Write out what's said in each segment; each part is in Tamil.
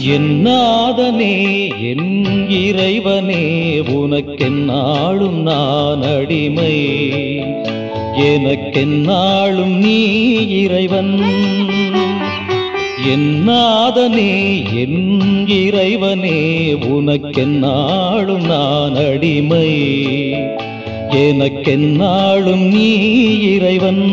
என் நாதனே என் இறைவனே உனக்கென்னாளும் நான் அடிமை எனக்கென்னாளும் நீ இறைவன் என் நாதனே என் இறைவனே உனக்கென்னாளும் நான் அடிமை எனக்கென்னாளும் நீ இறைவன்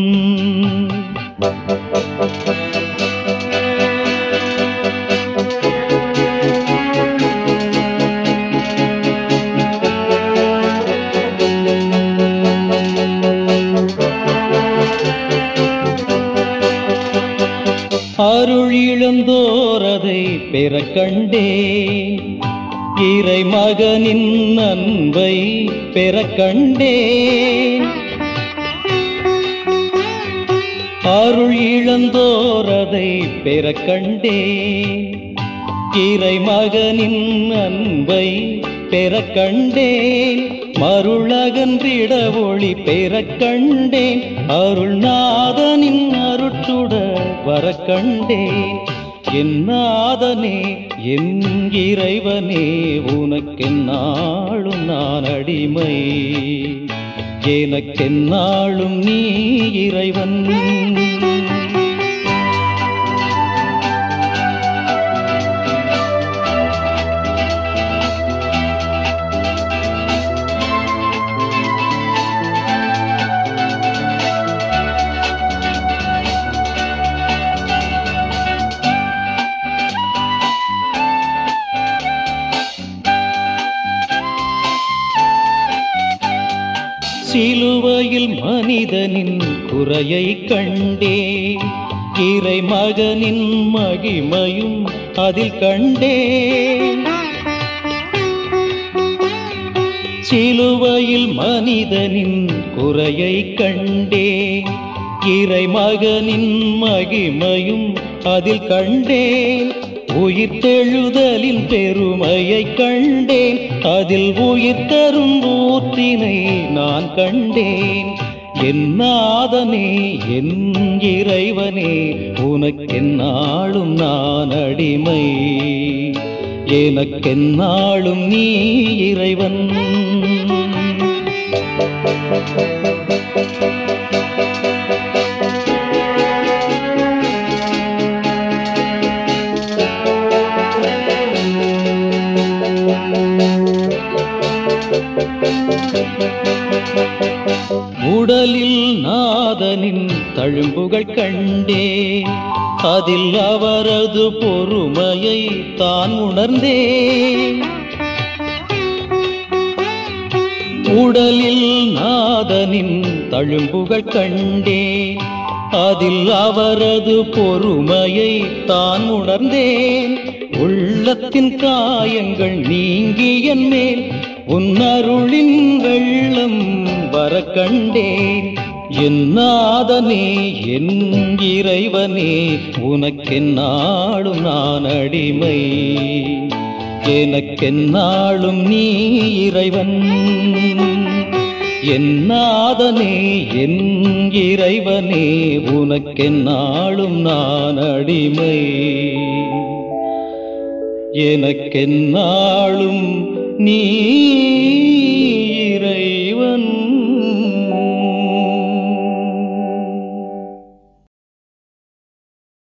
அருள் இழந்தோரதை பெற கண்டேன் இறை மகனின் அன்பை பெற கண்டேன் அருள் இழந்தோரதை பெற கண்டேன் இறை மகனின் அன்பை பெற கண்டேன் மருளகன்றிட ஒளி பெற கண்டேன் அருள்நாதனின் அருட்டுட வர கண்டேன் என் நாதனே என் இறைவனே உனக்கென்னாளும் நான் அடிமை எனக்கென்னாளும் நீ இறைவன் சிலுவையில் மனிதனின் குறையை கண்டே இறை மகனின் மகிமையும் அதில் கண்டே சிலுவையில் மனிதனின் குறையை கண்டே இறை மகனின் மகிமையும் அதில் கண்டேன் உயிர் தெழுதலின் பெருமையை கண்டேன் அதில் உயிர் தரும் ஊற்றினை நான் கண்டேன் என் நாதனே என் இறைவனே உனக்கென்னாளும் நான் அடிமை எனக்கென்னாளும் நீ இறைவன் உடலில் நாதனின் தழும்புகள் கண்டே அதில் அவரது பொறுமையை தான் உணர்ந்தேன் உடலில் நாதனின் தழும்புகள் கண்டே அதில் அவரது பொறுமையை தான் உணர்ந்தேன் உள்ளத்தின் காயங்கள் நீங்கியன் மேல் உன்னருளின் வெள்ளம் வர கண்டேன் என் நாதனே என் இறைவனே உனக்கென்னாளும் நான் அடிமை எனக்கென்னாளும் நீ இறைவன் என் நாதனே என் இறைவனே உனக்கென்னாளும் நான் அடிமை எனக்கென்னாளும் நீ